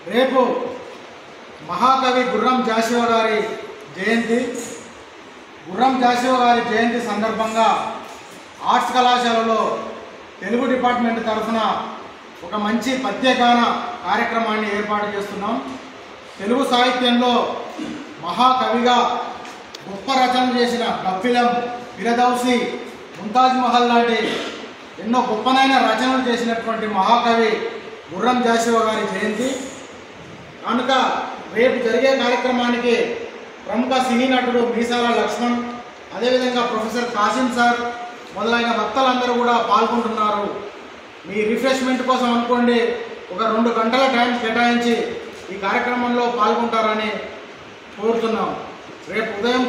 రేపు మహాకవి గుర్రం జాషివ గారి జయంతి గుర్రం జాషివ గారి జయంతి సందర్భంగా ఆర్ట్స్ కళాశాలలో తెలుగు డిపార్ట్మెంట్ తరఫున ఒక మంచి పద్యగాన కార్యక్రమాన్ని ఏర్పాటు చేస్తున్నాం తెలుగు సాహిత్యంలో మహాకవిగా గొప్ప రచనలు చేసిన కపిలం ఫిరదౌసి ముంతాజ్ మహల్ లాంటి ఎన్నో గొప్పనైన రచనలు చేసినటువంటి మహాకవి గుర్రం జాషివ గారి జయంతి కనుక రేపు జరిగే కార్యక్రమానికి ప్రముఖ సినీ నటుడు మీసాల లక్ష్మణ్ అదేవిధంగా ప్రొఫెసర్ కాసిం సార్ మొదలైన వక్తలందరూ కూడా పాల్గొంటున్నారు మీ రిఫ్రెష్మెంట్ కోసం అనుకోండి ఒక రెండు గంటల టైం కేటాయించి ఈ కార్యక్రమంలో పాల్గొంటారని కోరుతున్నాం రేపు ఉదయం